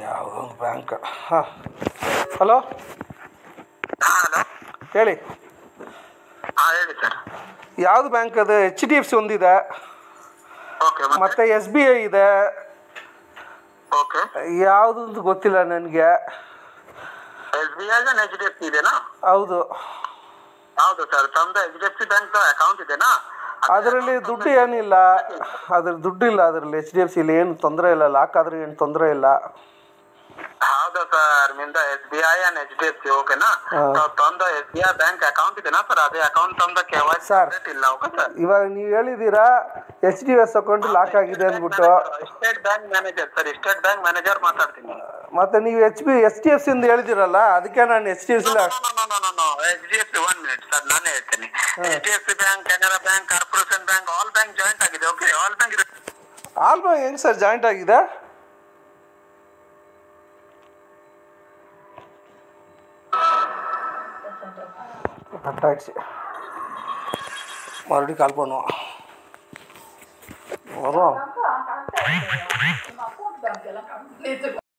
ಯಾವುದೋ ಒಂದು ಬ್ಯಾಂಕ್ ಹಾಂ ಹಲೋ ಹಾಂ ಹಲೋ ಹೇಳಿ ಹಾಂ ಹೇಳಿ ಸರ್ ಯಾವುದು ಬ್ಯಾಂಕ್ ಅದು ಎಚ್ ಡಿ ಎಫ್ ಸಿ ಒಂದಿದೆ ಓಕೆ ಮತ್ತೆ ಮತ್ತು ಎಸ್ ಬಿ ಐ ಇದೆ ಓಕೆ ಯಾವುದು ಅಂತ ಗೊತ್ತಿಲ್ಲ ನನಗೆ S B I H D F C ಇದೆನಾ ಹೌದು ಹೌದು ಸರ್ ತಮ್ಮದು H D F C bank account ಇದೆನಾ ಅದರಲ್ಲಿ ದುಡ್ಡು ಏನಿಲ್ಲ ಅದ್ರ ದುಡ್ಡು ಇಲ್ಲ ಅದರಲ್ಲಿ ಎಚ್ ಡಿ ಎಫ್ ಸಿಲಿ ಏನು ತೊಂದರೆ ಇಲ್ಲ ಲಾಕ್ ಆದ್ರೆ ಏನು ತೊಂದರೆ ಇಲ್ಲ ಹೌದು ಸರ್ ನಿಮ್ದು S B I and H D F C ಓಕೆನಾ ಹಾ. ತಮ್ಮದು S B I bank account ಇದೆನಾ ಸರ್ ಅದೇ ಅಕೌಂಟ್ ತಮ್ಮದು ಕೆ ವೈ Sir. ಇಲ್ಲ ಓಕೆ ಸರ್ ಇವಾಗ ನೀವು ಹೇಳಿದ್ದೀರಾ H D S account lock ಆಗಿದೆ ಅಂದ್ಬಿಟ್ಟು state bank manager sir state bank manager ಮಾತಾಡ್ತೀನಿ ಮತ್ತೆ ನೀವು H B S T F ಸಿಂದ ಹೇಳಿದಿರಲ್ಲ ಅದಕ್ಕೆ ನಾನು H D F C H D F C one minute sir ನಾನೇ ಹೇಳ್ತೀನಿ H D F C bank Canara bank corporation bank all bank joint ಆಗಿದೆ okay all bank all bank ಹೆಂಗೆ sir joint ಆಗಿದೆ கட்டாயிடுச்சு மறுபடியும் கால் பண்ணுவோம் வரும் அக்கா கரெக்டாக அக்கௌண்ட் பேங்க் எல்லாம் கம்ப்ளீட்